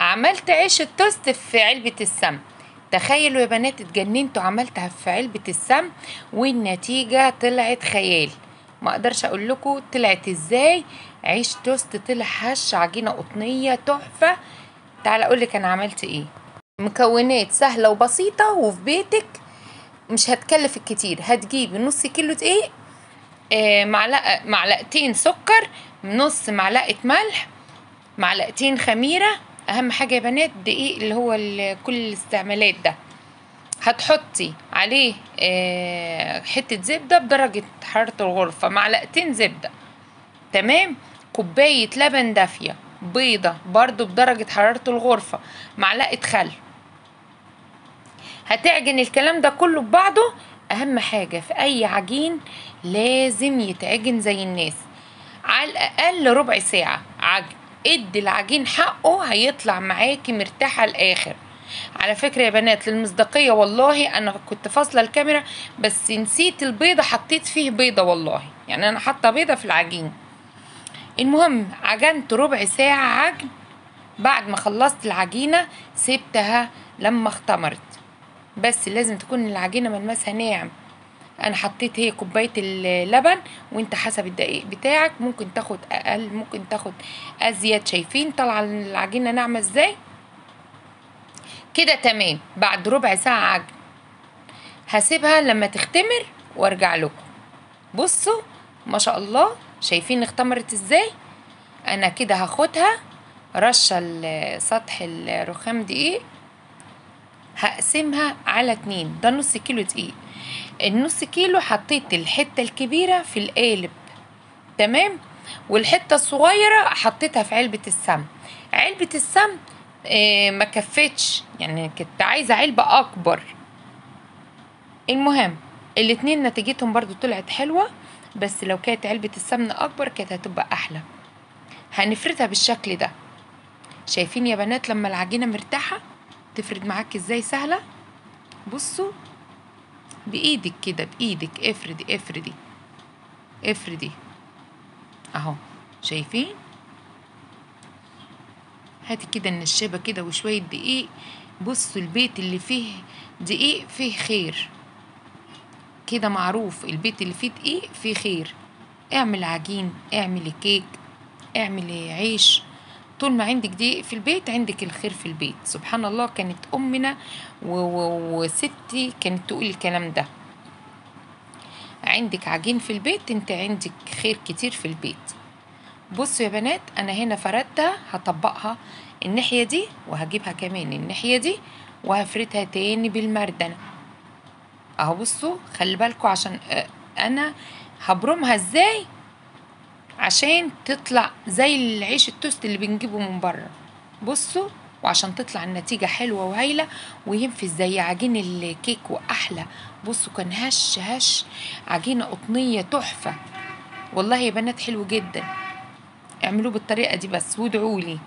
عملت عيش التوست في علبة السمن تخيلوا يا بنات اتجننتوا عملتها في علبة السمن والنتيجة طلعت خيال ما اقدرش اقول لكم طلعت ازاي عيش توست طلع هش عجينة قطنية تحفة تعال اقول لك انا عملت ايه مكونات سهلة وبسيطة وفي بيتك مش هتكلفك كتير هتجيبي نص كيلو دقيق آه، معلقة معلقتين سكر نص معلقة ملح معلقتين خميرة أهم حاجة يا بنات دقيق اللي هو ال- كل الاستعمالات ده هتحطي عليه آه، حتة زبدة بدرجة حرارة الغرفة معلقتين زبدة تمام كوباية لبن دافية بيضة برضو بدرجة حرارة الغرفة معلقة خل هتعجن الكلام ده كله ببعضه اهم حاجة في اي عجين لازم يتعجن زي الناس على الاقل ربع ساعة عجن ادي العجين حقه هيطلع معاكي مرتاحة الاخر على فكرة يا بنات للمصداقية والله انا كنت فاصلة الكاميرا بس نسيت البيضة حطيت فيه بيضة والله يعني انا حاطة بيضة في العجين المهم عجنت ربع ساعة عجن بعد ما خلصت العجينة سبتها لما اختمرت بس لازم تكون العجينة ملمسها ناعم انا حطيت هي كوباية اللبن وانت حسب الدقيق بتاعك ممكن تاخد اقل ممكن تاخد ازيد شايفين طالعة العجينة ناعمة ازاي كده تمام بعد ربع ساعة عجن هسيبها لما تختمر وارجع لكم بصوا ما شاء الله شايفين اختمرت ازاي انا كده هاخدها رشة ال- سطح الرخام دقيق هقسمها على اتنين ده نص كيلو دقيق النص كيلو حطيت الحتة الكبيرة في القالب تمام والحتة الصغيرة حطيتها في علبة السمن علبة السمن آه ما كفتش يعني كنت عايزة علبة أكبر المهم الاتنين نتيجتهم برضو طلعت حلوة بس لو كانت علبة السمن أكبر كانت هتبقى أحلى هنفردها بالشكل ده شايفين يا بنات لما العجينة مرتاحة تفرد معاك ازاي سهلة بصوا بإيدك كده بإيدك افردي افردي افردي اهو شايفين هاتي كده النشابة كده وشوية دقيق بصوا البيت اللي فيه دقيق فيه خير كده معروف البيت اللي فيه دقيق فيه خير اعمل عجين اعمل كيك اعمل عيش طول ما عندك دقيق في البيت عندك الخير في البيت سبحان الله كانت امنا و- و- وستي كانت تقول الكلام ده عندك عجين في البيت انت عندك خير كتير في البيت بصوا يا بنات انا هنا فردتها هطبقها الناحية دي وهجيبها كمان الناحية دي وهفردها تاني بالمردنة اهو بصوا خلي بالكوا عشان آه، انا هبرمها ازاي عشان تطلع زي العيش التوست اللي بنجيبه من بره بصوا وعشان تطلع النتيجة حلوة وهايلة وينفذ زي عجين الكيك وأحلى بصوا كان هش هش عجينة قطنية تحفة والله يا بنات حلو جدا اعملوه بالطريقة دي بس وادعولي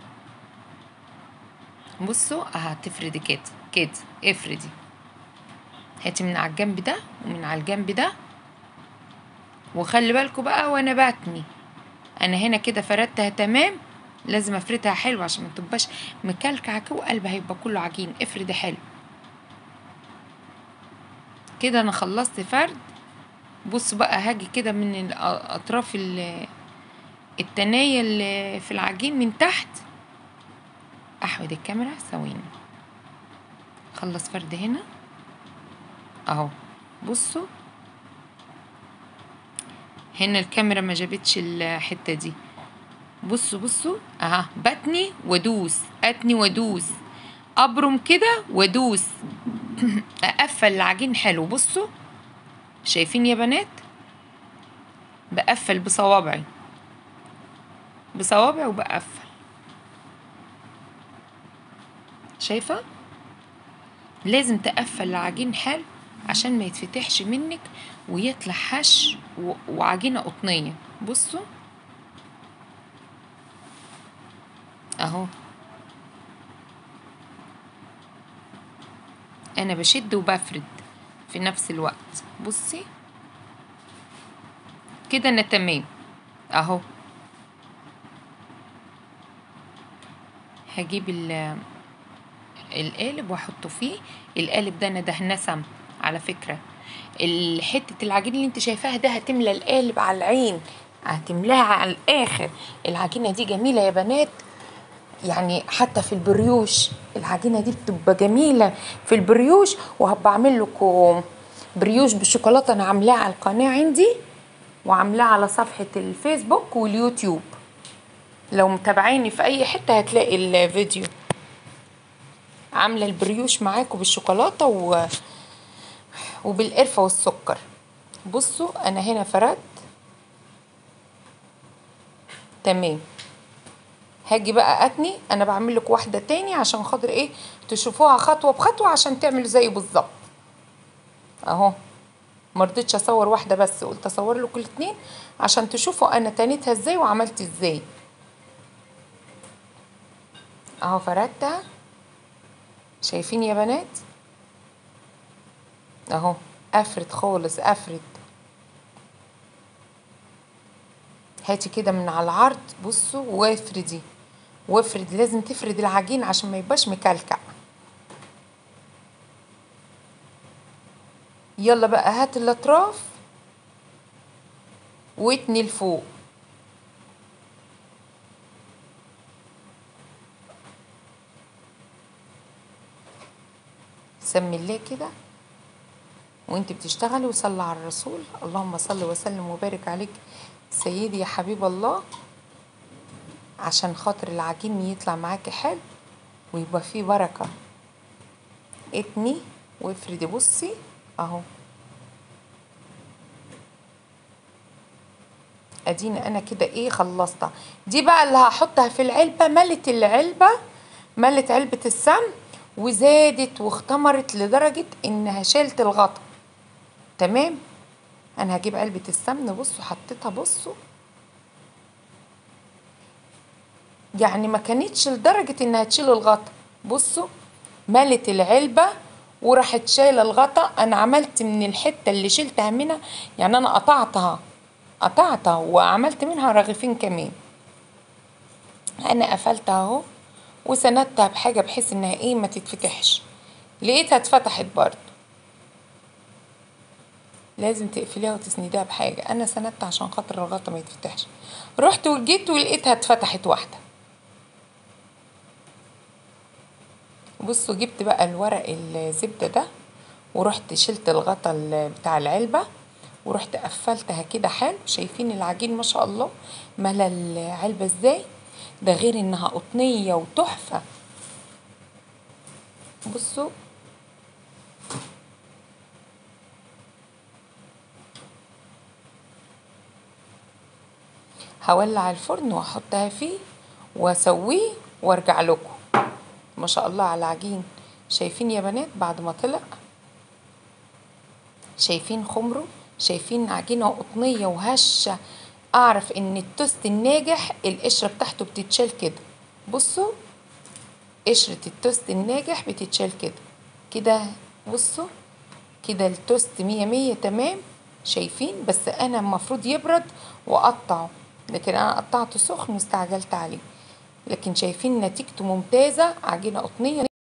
بصوا اه تفردي كده كده افردي هاتي من على الجنب ده ومن على الجنب ده وخلي بالكوا بقى وانا بتني انا هنا كده فردتها تمام لازم افردها حلو عشان ما تبقاش مكلكعه كده وقلبها هيبقى كله عجين افردي حلو كده انا خلصت فرد بص بقى هاجي كده من الأ- اطراف ال- التناية اللي في العجين من تحت احود الكاميرا ثواني خلص فرد هنا اهو بصوا هنا الكاميرا ما جابتش الحته دي بصوا بصوا اها بتني وادوس اتني وادوس ابرم كده وادوس اقفل العجين حلو بصوا شايفين يا بنات بقفل بصوابعي بصوابعي وبقفل شايفه لازم تقفل العجين حلو عشان ما يتفتحش منك ويطلع هش و- وعجينه قطنيه بصوا اهو انا بشد وبفرد في نفس الوقت بصي كده انا تمام اهو هجيب ال- القالب واحطه فيه القالب ده انا دهناه سمن على فكره ال- حته العجين اللي انت شايفاها ده هتملى القالب على العين هتملاها على الاخر العجينه دي جميله يا بنات يعني حتى في البريوش العجينه دي بتبقى جميله في البريوش وهبقى اعمل لكم بريوش بالشوكولاته انا عاملاه على القناه عندي وعاملاه على صفحه الفيسبوك واليوتيوب لو متابعيني في اي حته هتلاقي الفيديو عامله البريوش معاكم بالشوكولاته و... وبالقرفه والسكر بصوا انا هنا فردت تمام هاجي بقى اتني انا بعمل لك واحده تاني عشان خاطر ايه تشوفوها خطوه بخطوه عشان تعملوا زي بالظبط اهو مرضتش اصور واحده بس قلت اصور لكم الاتنين عشان تشوفوا انا تنيتها ازاي وعملت ازاي اهو فردتها شايفين يا بنات اهو افرد خالص افرد هاتي كده من على العرض بصوا وافردي وافرد لازم تفرد العجين عشان ما يبقاش مكلكع يلا بقى هات الاطراف واتني لفوق سمي الله كده وانت بتشتغلي وصلي على الرسول اللهم صل وسلم وبارك عليك سيدي يا حبيب الله عشان خاطر العجين يطلع معاكي حلو ويبقى فيه بركة اتني وافردي بصي اهو اديني انا كده ايه خلصتها دي بقى اللي هحطها في العلبة ملت العلبة ملت علبة السمن وزادت واختمرت لدرجة انها شالت الغطا تمام انا هجيب علبة السمن بصوا حطيتها بصوا يعني ما كانتش لدرجة انها تشيل الغطا بصوا ملت العلبة وراحت شايلة الغطا انا عملت من الحتة اللي شلتها منها يعني انا قطعتها قطعتها وعملت منها رغيفين كمان انا قفلتها اهو وسندتها بحاجة بحيث انها ايه ما تتفتحش لقيتها اتفتحت برضه لازم تقفليها وتسنديها بحاجة انا سندت عشان خاطر الغطا ما يتفتحش رحت وجيت ولقيتها اتفتحت واحدة بصوا جبت بقى الورق الزبدة ده ورحت شلت الغطا ال- بتاع العلبة ورحت قفلتها كده حلو شايفين العجين ما شاء الله ملا العلبة ازاي ده غير انها قطنية وتحفة بصوا هولع الفرن واحطها فيه واسويه وارجع لكم ما شاء الله على العجين شايفين يا بنات بعد ما طلع شايفين خمره شايفين عجينه قطنيه وهشه اعرف ان التوست الناجح القشره بتاعته بتتشال كده بصوا قشره التوست الناجح بتتشال كده كده بصوا كده التوست مية مية تمام شايفين بس انا المفروض يبرد واقطعه لكن انا قطعته سخن واستعجلت عليه لكن شايفين نتيجته ممتازه عجينه قطنيه